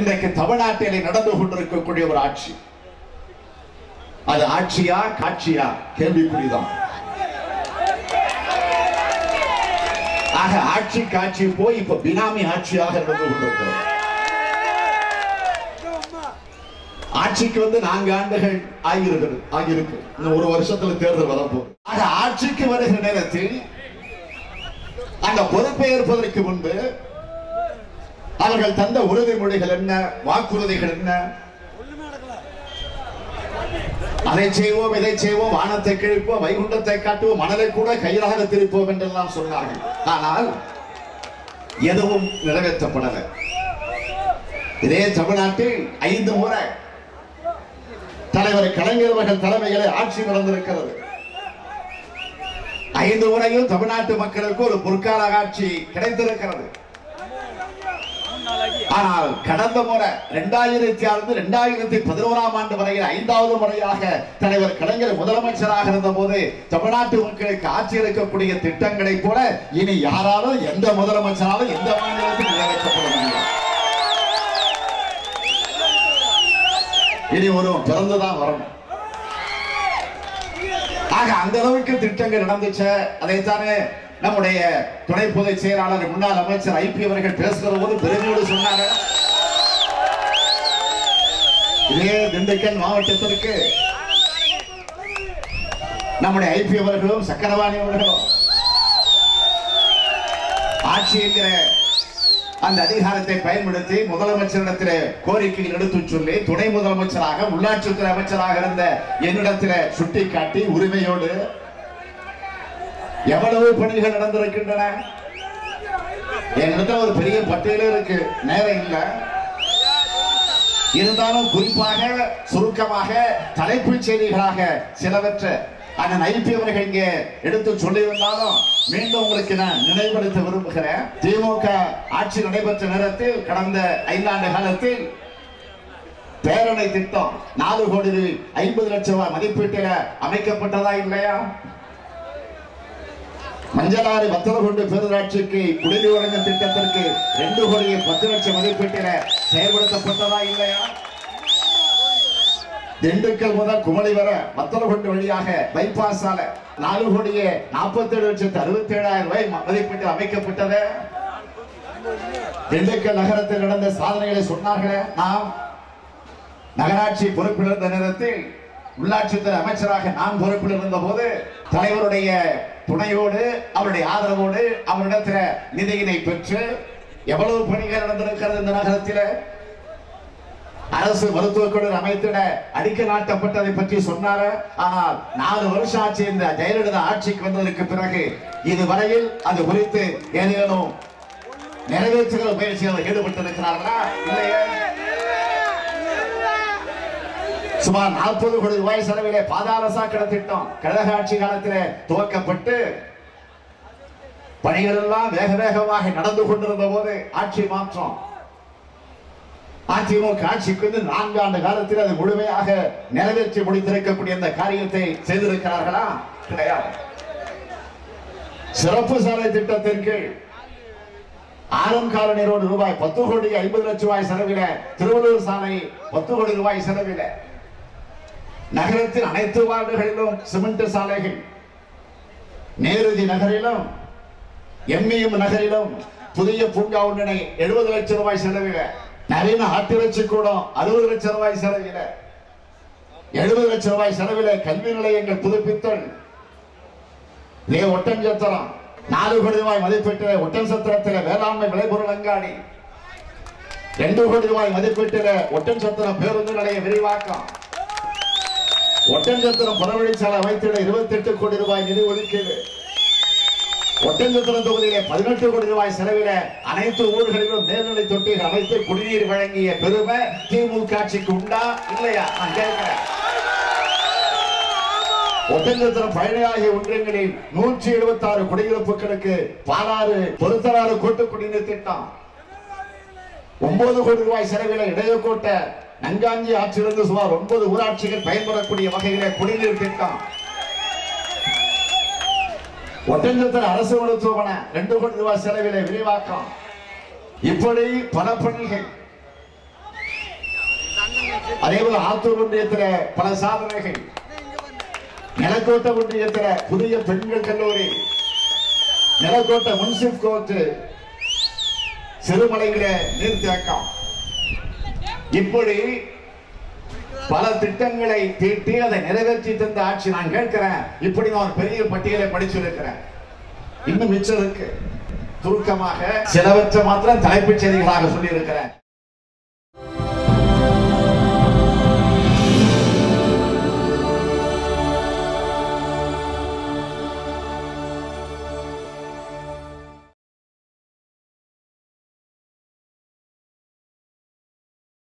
இன்றைக்கு தமிழ்நாட்டிலே நடந்து கொண்டிருக்கக்கூடிய ஒரு ஆட்சி அது ஆட்சியா காட்சியா கேள்விக்குறிதான் ஆக ஆட்சி காட்சி போய் இப்ப பினாமி ஆட்சியாக நடந்து கொண்டிருக்கிறது ஆட்சிக்கு வந்து நான்கு ஆண்டுகள் ஆகியிருக்கிறது ஆகியிருக்கு இன்னும் ஒரு வருஷத்துல தேர்தல் வரப்போகுது ஆக ஆட்சிக்கு வருகிற நேரத்தில் அந்த பொறுப்பேற்பதற்கு முன்பு அவர்கள் தந்த உறுதிமொழிகள் என்ன வாக்குறுதிகள் என்ன அதை செய்வோம் இதை செய்வோம் வானத்தை கிழிப்போம் வைகுண்டத்தை காட்டுவோம் மணலை கூட கையிலாக திருப்போம் என்றெல்லாம் சொன்னார்கள் ஆனால் எதுவும் நிறைவேற்றப்படலை இதே தமிழ்நாட்டில் ஐந்து முறை தலைவர் கலைஞர் அவர்கள் தலைமையிலே ஆட்சி நடந்திருக்கிறது ஐந்து முறையும் தமிழ்நாட்டு மக்களுக்கு ஒரு பொற்கால ஆட்சி கிடைத்திருக்கிறது ஆனால் கடந்த முறை இரண்டாயிரத்தி ஆறு இரண்டாயிரத்தி பதினோராம் ஆண்டு வரையில் ஐந்தாவது முறையாக தலைவர் கலைஞர் முதலமைச்சராக இருந்த போது தமிழ்நாட்டு மக்களுக்கு ஆட்சி இருக்கக்கூடிய திட்டங்களை போல இனி யாராலும் எந்த முதலமைச்சராலும் எந்த மாநிலத்தில் நிறைவேற்றப்பட முடியும் இனி ஒருவன் பிறந்துதான் வரணும் ஆக அந்த அளவுக்கு திட்டங்கள் நடந்துச்சு அதைத்தானே நம்முடைய துணை பொதுச் செயலாளர் முன்னாள் அமைச்சர் ஐபி அவர்கள் பேசுகிற போது பெருமையோடு சொன்னாங்க இதே திண்டுக்கல் மாவட்டத்திற்கு நம்முடைய ஐபி அவர்களும் சக்கரவாணி அவர்களும் ஆட்சி என்கிற அந்த அதிகாரத்தை பயன்படுத்தி முதலமைச்சரிடத்தில் கோரிக்கைகள் எடுத்துச் சொல்லி துணை முதலமைச்சராக உள்ளாட்சித்துறை அமைச்சராக இருந்த என்னிடத்தில் சுட்டிக்காட்டி உரிமையோடு எவ்வளவு பணிகள் நடந்திருக்கின்றன என்கிட்ட ஒரு பெரிய பட்டியலே இருக்கு நேரம் இல்ல இருந்தாலும் குறிப்பாக சுருக்கமாக தலைப்புச் செய்திகளாக சிலவற்றை அண்ணன் ஐபி அவர்கள் இங்கே எடுத்து சொல்லியிருந்தாலும் மீண்டும் உங்களுக்கு நான் நினைவுபடுத்த விரும்புகிறேன் திமுக ஆட்சி நடைபெற்ற நேரத்தில் கடந்த ஐந்தாண்டு காலத்தில் பேரணை திட்டம் நாலு கோடி ஐம்பது லட்சம் ரூபாய் மதிப்பீட்டில் அமைக்கப்பட்டதா இல்லையா மஞ்சளாறு வத்தலகுண்டு பேரூராட்சிக்கு குடிநீர் வழங்கும் திட்டத்திற்கு ரெண்டு கோடியே பத்து லட்சம் மதிப்பீட்டில செயல்படுத்தப்பட்டதா இல்லையா திண்டுக்கல் முதல் குமளி வர வத்தலகுண்டு வழியாக பைபாஸ் சாலை நாலு கோடியே நாற்பத்தி ஏழு லட்சத்து அறுபத்தி ஏழாயிரம் ரூபாய் ம- மதிப்பீட்டில் அமைக்கப்பட்டது திண்டுக்கல் நகரத்தில் நடந்த சாதனைகளை சொன்னார்களே நாம் நகராட்சி பொறுப்பில் இருந்த நேரத்தில் உள்ளாட்சித்துறை அமைச்சராக நான் பொறுப்பில் இருந்த போது தலைவருடைய துணையோடு அவருடைய ஆதரவோடு அவரிடத்தில் நிதியினை பெற்று எவ்வளவு பணிகள் நடந்திருக்கிறது இந்த நகரத்தில் அரசு மருத்துவக் குழு அமைத்திட அடிக்க நாட்டப்பட்டதை பற்றி சொன்னார ஆனால் நாலு வருஷம் ஆட்சி இந்த ஜெயலலிதா ஆட்சிக்கு வந்ததற்கு பிறகு இதுவரையில் அது குறித்து ஏதேனும் நிறைவேற்றுகிற முயற்சிகளில் ஈடுபட்டிருக்கிறார்களா இல்லையே சுமார் நாற்பது கோடி ரூபாய் செலவிலே பாதாள சாக்கடை திட்டம் கழக ஆட்சி காலத்திலே துவக்கப்பட்டு பணிகள் எல்லாம் வேக வேகமாக நடந்து கொண்டிருந்த போது ஆட்சி மாற்றம் அதிமுக ஆட்சிக்கு வந்து நான்காண்டு காலத்தில் அது முழுமையாக நிறைவேற்றி முடித்திருக்கக்கூடிய இந்த காரியத்தை செய்திருக்கிறார்களா கிடையாது சிறப்பு சாலை திட்டத்திற்கு ஆரம் காலனி ரோடு ரூபாய் பத்து கோடி ஐம்பது லட்சம் ரூபாய் செலவில திருவள்ளூர் சாலை பத்து கோடி ரூபாய் செலவில நகரத்தின் அனைத்து வார்டுகளிலும் சிமெண்ட் சாலைகள் நேருதி நகரிலும் எம்மிஎம் நகரிலும் புதிய பூங்கா ஒன்றினை எழுபது லட்சம் ரூபாய் செலவில நவீன ஆட்டிறைச்சி கூடம் அறுபது லட்சம் ரூபாய் செலவில எழுபது லட்சம் ரூபாய் செலவில கல்வி நிலையங்கள் புதுப்பித்தல் இதே ஒட்டஞ்சத்திரம் நாலு கோடி ரூபாய் மதிப்பீட்டில் ஒட்டன்சத்திரத்தில் வேளாண்மை விளைபொருள் அங்காடி ரெண்டு கோடி ரூபாய் மதிப்பீட்டில் ஒட்டன்சத்திரம் பேருந்து நிலைய விரிவாக்கம் ஒட்டஞ்சத்திரம் புறவழிச்சாலை அமைத்திட இருபத்தி எட்டு கோடி ரூபாய் நிதி ஒதுக்கீடு ஒட்டஞ்சத்திரம் தொகுதியிலே பதினெட்டு கோடி ரூபாய் செலவில அனைத்து ஊர்களிலும் மேல்நிலை தொட்டிகள் அமைத்து குடிநீர் வழங்கிய பெருமை திமுக ஆட்சிக்கு உண்டா இல்லையா நான் கேட்கிறேன் ஒட்டஞ்சத்திரம் பயணியாகிய ஒன்றியங்களில் நூற்றி எழுபத்தி ஆறு குடியிருப்புகளுக்கு பாலாறு பொருத்தலாறு கூட்டு குடிநீர் திட்டம் ஒன்பது கோடி ரூபாய் செலவில இடையக்கோட்டை நங்காஞ்சி ஆற்றிலிருந்து சுமார் ஒன்பது ஊராட்சிகள் பயன்படக்கூடிய வகையில குடிநீர் திட்டம் ஒட்டஞ்சத்திர அரசு மருத்துவமனை ரெண்டு கோடி ரூபாய் செலவில விரிவாக்கம் இப்படி பல பணிகள் அதே போல ஆத்தூர் ஒன்றியத்துல பல சாதனைகள் நிலக்கோட்டை ஒன்றியத்துல புதிய பெண்கள் கல்லூரி நிலக்கோட்டை முன்சிப் கோர்ட் சிறுமலையில நீர்த்தேக்கம் இப்படி பல திட்டங்களை தீட்டி அதை நிறைவேற்றி தந்த ஆட்சி நான் கேட்கிறேன் இப்படி நான் ஒரு பெரிய பட்டியலை படிச்சிருக்கிறேன் இன்னும் மிச்சம் இருக்கு சுருக்கமாக சிலவற்றை மாத்திரம் தலைப்புச் செய்திகளாக சொல்லி இருக்கிறேன்